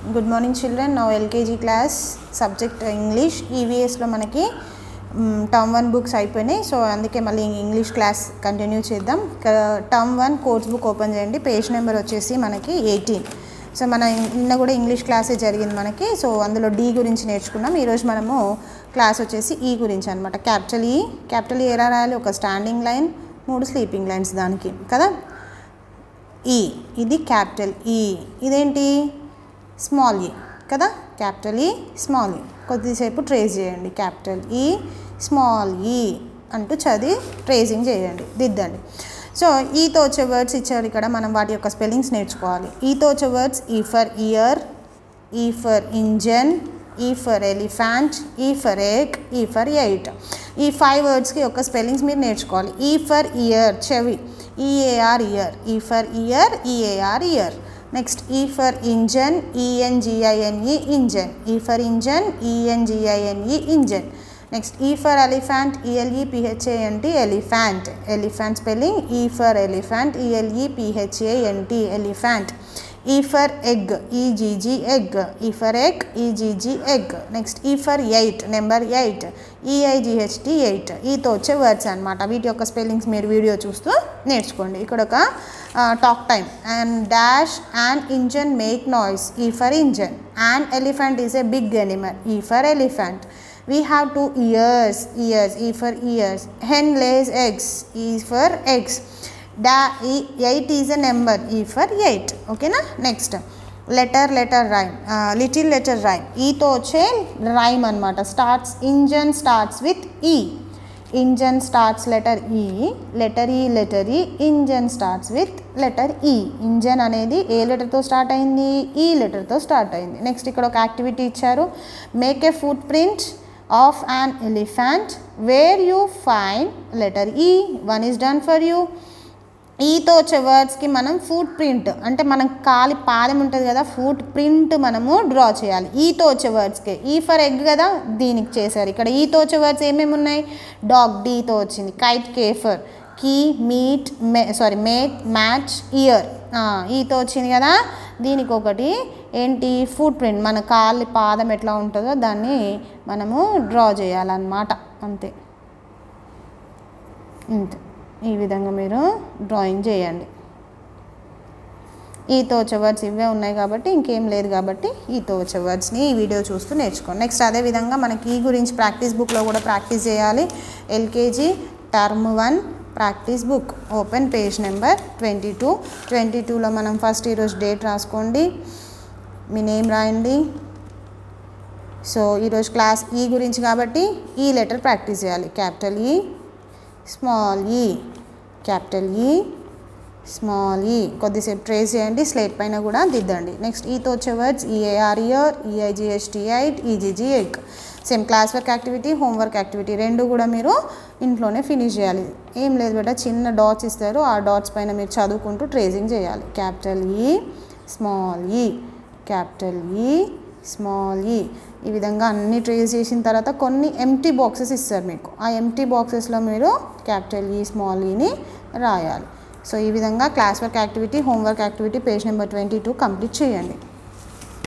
Good morning children నా LKG class subject English ఈవీఎస్లో మనకి టర్మ్ వన్ బుక్స్ అయిపోయినాయి సో అందుకే మళ్ళీ ఇంగ్లీష్ క్లాస్ కంటిన్యూ చేద్దాం term one course book open చేయండి పేజ్ నెంబర్ వచ్చేసి మనకి ఎయిటీన్ సో మన నిన్న కూడా ఇంగ్లీష్ క్లాసే జరిగింది మనకి సో అందులో డి గురించి నేర్చుకున్నాం ఈరోజు మనము క్లాస్ వచ్చేసి ఈ గురించి అనమాట క్యాపిటల్ ఈ క్యాపిటల్ ఈ ఎలా రాయాలి ఒక స్టాండింగ్ లైన్ మూడు స్లీపింగ్ లైన్స్ దానికి కదా ఈ ఇది క్యాపిటల్ ఈ ఇదేంటి స్మాల్ ఈ కదా క్యాపిటల్ ఈ స్మాల్ ఈ కొద్దిసేపు ట్రేస్ చేయండి క్యాపిటల్ ఈ స్మాల్ ఈ అంటూ చదివి ట్రేసింగ్ చేయండి దిద్దండి సో ఈతో వచ్చే వర్డ్స్ ఇచ్చారు ఇక్కడ మనం వాటి యొక్క స్పెల్లింగ్స్ నేర్చుకోవాలి ఈతో వచ్చే words E for ear E for engine E for elephant E for egg E for eight ఈ ఫైవ్ వర్డ్స్కి యొక్క స్పెల్లింగ్స్ మీరు నేర్చుకోవాలి ఈ ఫర్ ఇయర్ చెవి E A R ear E for ear E A R ear next E for engine E N G I N E engine E for engine E N G I N E engine next E for elephant E L E P H A N T elephant elephant spelling E for elephant E L E P H A N T elephant E for egg E G G egg E for egg E G G egg next E for eight number eight E I G H T eight ఈతో వచ్చే words అనమాట వీటి యొక్క spellings మీరు video చూస్తూ నేర్చుకోండి ఇక్కడ ఒక talk time and dash and engine make noise E for engine and elephant is a big animal E for elephant we have two ears ears e for ears hen lays eggs e for eggs da e, 8 is a number e for 8 ఓకేనా next letter letter rhyme little letter rhyme ఈతో వచ్చే rhyme అనమాట starts engine starts with E engine starts letter E letter E letter E engine starts with letter E engine అనేది ఏ లెటర్తో start అయింది ఈ లెటర్తో start అయింది next ఇక్కడ ఒక యాక్టివిటీ ఇచ్చారు make a foot print of an elephant where you find letter E. One is done for you. ఈతో వచ్చే వర్డ్స్కి మనం ఫుట్ ప్రింట్ అంటే మనం కాలి పాదం ఉంటుంది కదా ఫుట్ ప్రింట్ మనము డ్రా చేయాలి ఈతో వచ్చే వర్డ్స్కి ఈ ఫర్ ఎగ్ కదా దీనికి చేశారు ఇక్కడ ఈతో వచ్చే వర్డ్స్ ఏమేమి ఉన్నాయి డాగ్ డీతో వచ్చింది kite K for key meet may sorry mate match ear ఈతో వచ్చింది కదా దీనికి ఒకటి ఏంటి ఫుట్ ప్రింట్ మన కాలి పాదం ఎట్లా ఉంటుందో దాన్ని మనము డ్రా చేయాలన్నమాట అంతే అంతే ఈ విధంగా మీరు డ్రాయింగ్ చేయండి ఈతో వచ్చే వర్డ్స్ ఇవే ఉన్నాయి కాబట్టి ఇంకేం లేదు కాబట్టి ఈతో వచ్చే వర్డ్స్ని ఈ వీడియో చూస్తూ నేర్చుకోండి నెక్స్ట్ అదేవిధంగా మనకి ఈ గురించి ప్రాక్టీస్ బుక్లో కూడా ప్రాక్టీస్ చేయాలి LKG term one practice book open page number twenty two twenty టూలో మనం ఫస్ట్ ఈరోజు డేట్ రాసుకోండి మీ నేమ్ రాయండి సో ఈరోజు క్లాస్ ఈ గురించి కాబట్టి ఈ లెటర్ ప్రాక్టీస్ చేయాలి capital E small E capital E small E కొద్దిసేపు ట్రేస్ చేయండి స్లేట్ పైన కూడా దిద్దండి నెక్స్ట్ ఈతో వచ్చే words E A R ear E I G S T eight E G G egg same class work activity homework activity రెండు కూడా మీరు ఇంట్లోనే ఫినిష్ చేయాలి ఏం లేదు బేట చిన్న డాట్స్ ఇస్తారు ఆ డాట్స్ పైన మీరు చదువుకుంటూ ట్రేసింగ్ చేయాలి capital E small E capital E small ఈ ఈ విధంగా అన్ని ట్రేస్ చేసిన తర్వాత కొన్ని ఎంటీ బాక్సెస్ ఇస్తారు మీకు ఆ ఎంటీ బాక్సెస్లో మీరు క్యాపిటల్ ఈ స్మాల్ ఈని రాయాలి సో ఈ విధంగా class work activity homework activity page number twenty two complete చేయండి